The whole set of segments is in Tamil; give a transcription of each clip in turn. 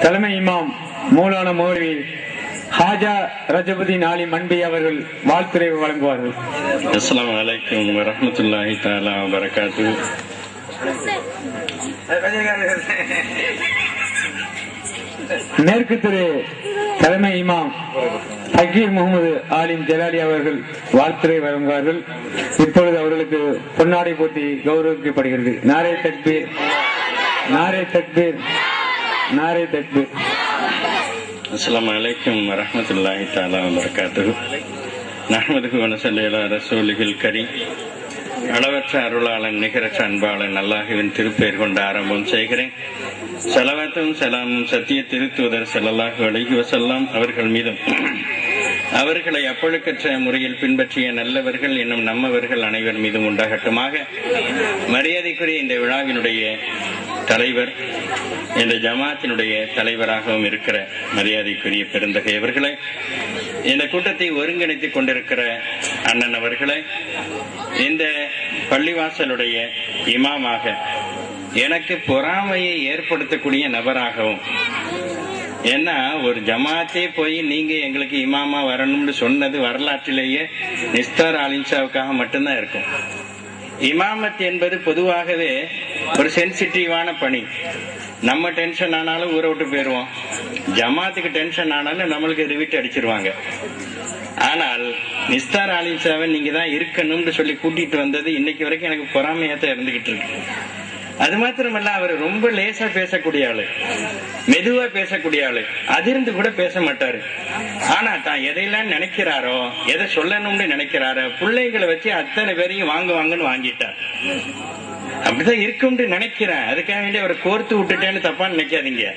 தலைமை இமாம் மூலான மௌலவி ஹாஜா ரஜபுதீன் ஆலி மன்பி அவர்கள் வாழ்த்துரை வழங்குவார்கள் அஸ்ஸலாமு அலைக்கும் வரஹ்மத்துல்லாஹி தஆலா வபரகாத்து மேற்கு திரு தலைமை இமாம் ஹக்கீர் முகமது ஆலிம் ஜலாலி அவர்கள் வாழ்த்துரை வழங்குவார்கள் இப்பொழுது அவர்களுக்கு பொன்னாடை போட்டி கௌரவிக்கப்படுகிறது நாரே தக்பீர் நாரே தக்பீர் நாரே தக்பீர் அஸ்ஸலாமு அலைக்கும் வரஹ்மத்துல்லாஹி தஆலா வபரகாத்து நஹ்மதுஹு வ நஸல்லி அலா ரசூலில் கரீம் அளவற்ற அருளாளன் நிகரற்ற அன்பாளன் அல்லாஹுவின் திருப்பெயர் கொண்டு ஆரம்பம் செய்கிறேன் செலவாத்தும் செலாமும் சத்திய திருத்துவதர் ஸல்லல்லாஹு அலைஹி வஸல்லம் அவர்கள் மீதும் அவர்களை அப்பழுக்கற்ற முறையில் பின்பற்றிய நல்லவர்கள் என்னும் நம்மவர்கள் அனைவர் மீதும் உண்டாகட்டுமாக மரியாதைக்குரிய இந்த விழாவினுடைய தலைவர் இந்த ஜமாத்தினுடைய தலைவராகவும் இருக்கிற மரியாதைக்குரிய பெருந்தகை அவர்களே இந்த கூட்டத்தை ஒருங்கிணைத்துக் கொண்டிருக்கிற அண்ணன் அவர்களே இந்த பள்ளிவாசலுடைய இமாமாக எனக்கு பொறாமையை ஏற்படுத்தக்கூடிய நபராகவும் ஏன்னா ஒரு ஜமாத்தே போய் நீங்க எங்களுக்கு இமாமா வரணும்னு சொன்னது வரலாற்றிலேயே நிஸ்தார் அலின்ஷாவுக்காக மட்டும்தான் இருக்கும் இமாமத் என்பது பொதுவாகவே ஒரு சென்சிட்டிவான பணி நம்ம டென்ஷன் ஆனாலும் ஊரை விட்டு போயிருவோம் ஜமாத்துக்கு டென்ஷன் ஆனாலும் நம்மளுக்கு ரிவிட் அடிச்சிருவாங்க ஆனால் நிஸ்தார் அலின்ஷாவை நீங்க தான் இருக்கணும்னு சொல்லி கூட்டிட்டு வந்தது இன்னைக்கு வரைக்கும் எனக்கு பொறாமையா தான் இருந்துகிட்டு இருக்கு அது மாத்திரமல்ல அவர் ரொம்ப லேசா பேசக்கூடிய ஆளு மெதுவா பேசக்கூடிய ஆளு அதிர்ந்து கூட பேச மாட்டாரு ஆனா தான் எதையெல்லாம் நினைக்கிறாரோ எதை சொல்லணும்னு நினைக்கிறாரோ பிள்ளைங்களை வச்சு அத்தனை பேரையும் வாங்க வாங்கன்னு வாங்கிட்டார் அப்படிதான் இருக்கும்னு நினைக்கிறேன் அதுக்காக வேண்டி அவரை கோர்த்து விட்டுட்டேன்னு தப்பா நினைக்காதீங்க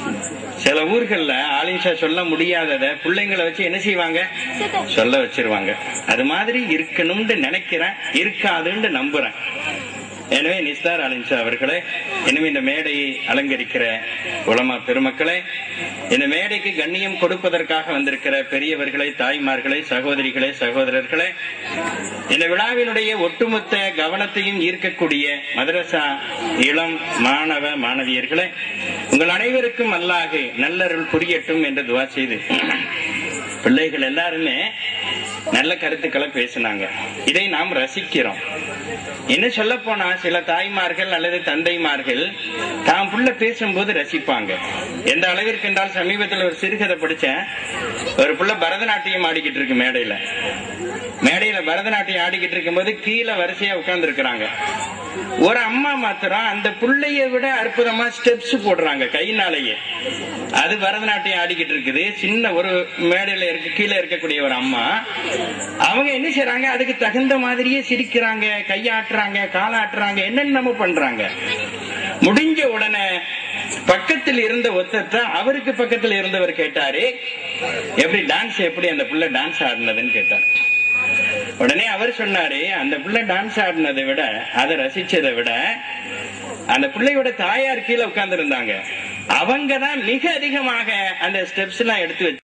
சில ஊர்கள்ல ஆலிஷா சொல்ல முடியாதத பிள்ளைங்களை வச்சு என்ன செய்வாங்க சொல்ல வச்சிருவாங்க அது மாதிரி இருக்கணும்னு நினைக்கிறேன் இருக்காதுன்னு நம்புறேன் எனவே நிஸ்தார் அலின்ஷா அவர்களே எனவே இந்த மேடையை அலங்கரிக்கிற உலமா பெருமக்களே இந்த மேடைக்கு கண்ணியம் கொடுப்பதற்காக வந்திருக்கிற பெரியவர்களே தாய்மார்களே சகோதரிகளே சகோதரர்களே இந்த விழாவினுடைய ஒட்டுமொத்த கவனத்தையும் ஈர்க்கக்கூடிய மதரசா இளம் மாணவ மாணவியர்களே உங்கள் அனைவருக்கும் அல்லாஹ் நல்லருள் புரியட்டும் என்று துவா செய்து பிள்ளைகள் எல்லாருமே நல்ல கருத்துக்களை பேசினாங்க இதை நாம் ரசிக்கிறோம் என்ன சொல்ல போனா சில தாய்மார்கள் அல்லது தந்தைமார்கள் தாம் புள்ள பேசும்போது ரசிப்பாங்க எந்த அளவிற்கு என்றால் சமீபத்தில் ஒரு சிறுகதை படிச்சேன் ஒரு புள்ள பரதநாட்டியம் ஆடிக்கிட்டு இருக்கு மேடையில மேடையில பரதநாட்டியம் ஆடிக்கிட்டு இருக்கும்போது கீழே வரிசையா உட்கார்ந்து இருக்கிறாங்க ஒரு அம்மா மாத்திரம் அந்த புள்ளைய விட அற்புதமா ஸ்டெப்ஸ் போடுறாங்க கைனாலேயே அது பரதநாட்டியம் ஆடிக்கிட்டு இருக்குது சின்ன ஒரு மேடையில இருக்க கீழே இருக்கக்கூடிய ஒரு அம்மா அவங்க என்ன செய்யறாங்க அதுக்கு தகுந்த மாதிரியே சிரிக்கிறாங்க கையாட்டுறாங்க காலாட்டுறாங்க என்னென்னமோ பண்றாங்க முடிஞ்ச உடனே பக்கத்தில் இருந்த ஒத்தத்தை அவருக்கு பக்கத்தில் இருந்தவர் கேட்டாரு எப்படி டான்ஸ் எப்படி அந்த புள்ள டான்ஸ் ஆடினதுன்னு கேட்டார் உடனே அவர் சொன்னாரு அந்த பிள்ளை டான்ஸ் ஆடினதை விட அதை ரசிச்சதை விட அந்த பிள்ளையோட தாயார் கீழே உட்கார்ந்து இருந்தாங்க அவங்க தான் மிக அதிகமாக அந்த ஸ்டெப்ஸ் எல்லாம் எடுத்து வச்சு